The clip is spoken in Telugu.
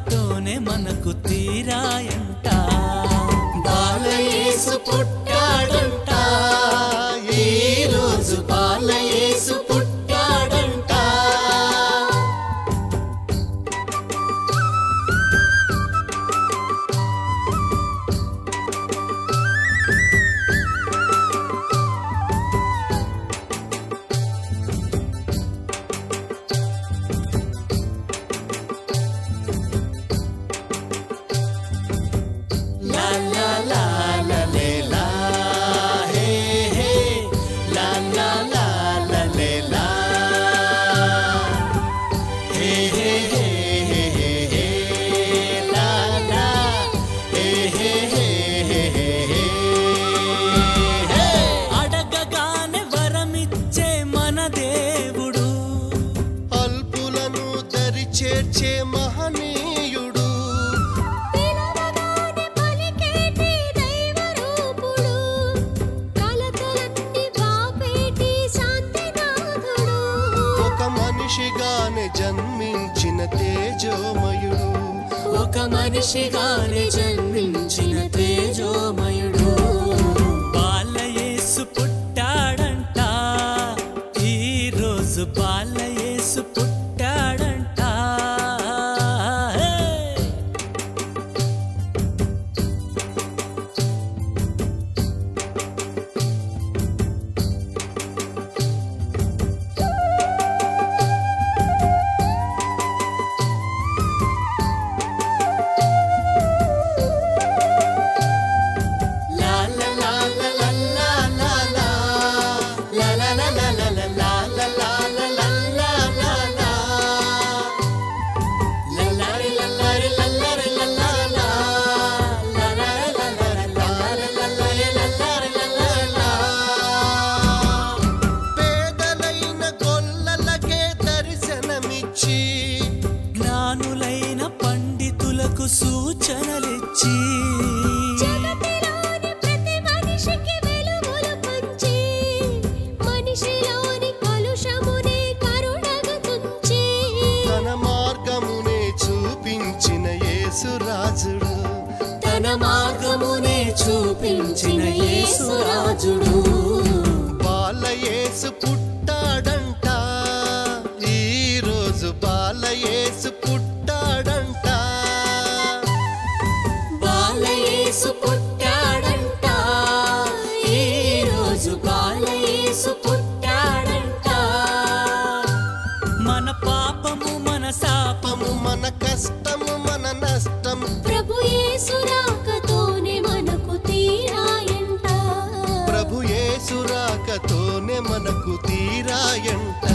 రాకతోనే మనకు తీరాయంట బాలయేసు పుట్టాడంట ఈ రోజు బాలయేసు పుట్టాడంట లా లా లా లా లే లా హే హే లా లా లా లా లే లా హే హే హే హే హే హే లా లా హే హే హే హే హే హే హే అడగగానే వరమిచ్చే మన దేవుడు అల్పులను దరి చేర్చే మహనీయుడు పిలవగానే పలికేటి దైవరూపుడు కలతలన్నీ బాపేటి శాంతినాథుడు ఒక మనిషిగానే జన్మించిన తేజోమయుడు ఒక మనిషిగానే జన్మించిన తేజోమయుడు బాలయేసు పుట్టాడంట ఈ రోజు బాలయేసు పుట్టాడంట హే! లా లా లా లా లా లా లా లా. లా లా లా లా లా లా లా లా లా లా లా లా లా లా. లల్లారి లల్లారి లల్లారి లల్లా లా. లల్లారి లల్లారి లల్లారి లల్లారి లల్లారి లల్లా లా. పేదలైన గొల్లలకే దర్శనమిచ్చి జ్ఞానులైన పండితులకు సూచనలిచ్చి జగతిలోని ప్రతి మనిషికి వెలుగులు పంచి మనిషిలోని కలుషమునే కరుణగా తుంచి తన మార్గమునే చూపించిన యేసురాజుడు తన మార్గమునే చూపించిన యేసురాజుడు బాలయేసు పుట్టాడంట ఈ రోజు బాలయేసు పుట్టాడంట బాలయేసు పుట్టాడంట ఈ రోజు బాలయేసు పుట్టాడంట మన పాపము మన శాపము పాపము మన కష్టము మన నష్టం ప్రభు యేసు రాకతోనే మనకు తీరాయంట ప్రభు యేసు రాకతోనే మనకు తీరాయంట